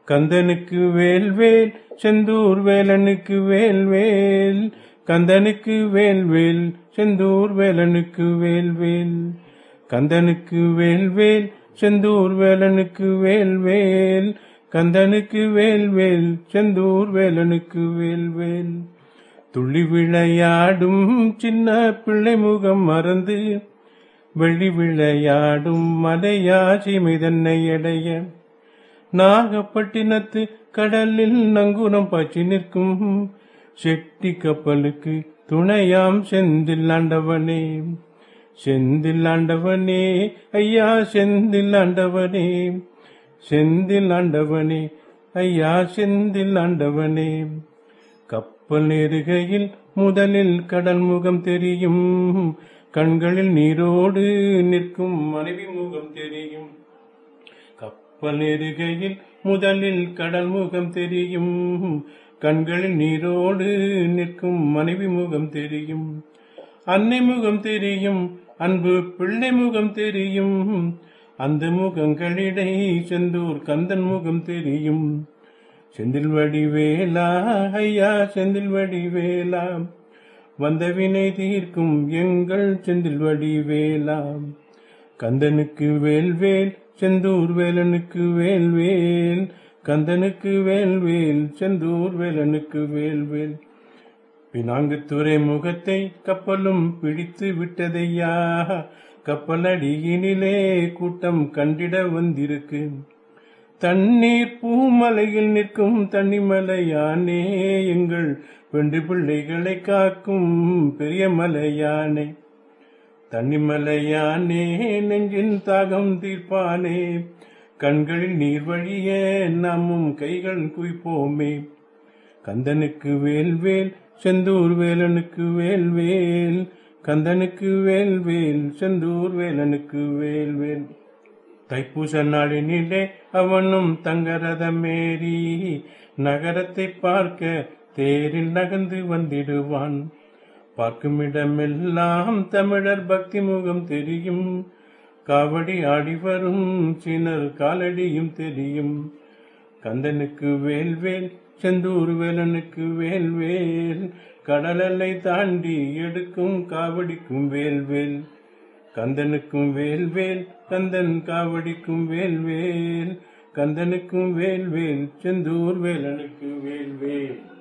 கந்தனுக்கு வேல்வேல் செந்தூர் வேலனுக்கு வேல்வேல் கந்தனுக்கு வேல்வேல் செந்தூர் வேலனுக்கு வேல்வேல் கந்தனுக்கு வேல்வேல் செந்தூர் வேலனுக்கு வேல்வேல் கந்தனுக்கு வேல்வேல் செந்தூர் வேலனுக்கு வேல்வேல் துள்ளி விளையாடும் சின்ன பிள்ளை முகம் மறந்து வெள்ளி விளையாடும் மலையாசி மிதன்னை அடைய நாகப்பட்டினத்து கடலில் நங்குரம் பாய்ச்சி நிற்கும் செட்டி கப்பலுக்கு துணையாம் செந்தில் ஆண்டவனே செந்தில் ஆண்டவனே ஐயா செந்தில் ஆண்டவனே செந்தில் ஆண்டவனே ஐயா செந்தில் ஆண்டவனே கப்பல் ஏறுகையில் முதலில் கடல் முகம் தெரியும் கண்களில் நீரோடு நிற்கும் மனைவி முகம் தெரியும் கப்பல் ஏறுகையில் முதலில் கடல் முகம் தெரியும் கண்களில் நீரோடு நிற்கும் மனைவி முகம் தெரியும் அன்னை முகம் தெரியும் அன்பு பிள்ளை முகம் தெரியும் அந்த முகங்களிடை செந்தூர் கந்தன் முகம் தெரியும் செந்தில் வடிவேலா ஐயா செந்தில் வடிவேலா வந்த வினை தீர்க்கும் எங்கள் செந்தில் வடிவேலா கந்தனுக்கு வேல்வேல் செந்தூர் வேலனுக்கு வேல்வேல் கந்தனுக்கு வேல்வேல் செந்தூர் வேலனுக்கு வேல்வேல் பினாங்குத்துறை முகத்தை கப்பலும் பிடித்து விட்டதையா கப்பலடியினிலே கூட்டம் கண்டிட வந்திருக்கு தண்ணீர் பூமலையில் நிற்கும் தண்ணிமலையானே எங்கள் பெண்டு பிள்ளைகளை காக்கும் பெரிய மலையானே தண்ணிமலையானே நெஞ்சின் தாகம் தீர்ப்பானே கண்களில் நீர் வழிய நாமும் கைகள் குவிப்போமே கந்தனுக்கு வேல்வேல் செந்தூர் வேலனுக்கு வேல்வேல் கந்தனுக்கு வேல்வேல் செந்தூர் வேலனுக்கு வேல்வேல் தைப்பூச நாளினிலே அவனும் தங்கரதமேறி நகரத்தை பார்க்க தேரில் நகர்ந்து வந்திடுவான் பார்க்குமிடமெல்லாம் தமிழர் பக்தி முகம் தெரியும் காவடி ஆடி வரும் சினர் காலடியும் தெரியும் கந்தனுக்கு வேல்வேல் செந்தூர் வேலனுக்கு வேல்வேல் கடலலை தாண்டி எடுக்கும் காவடிக்கும் வேல்வேல் கந்தனுக்கும் வேல்வேல் கந்தன் காவடிக்கும் வேல்வேல் கந்தனுக்கும் வேல்வேல் செந்தூர் வேலனுக்கு வேல்வேல்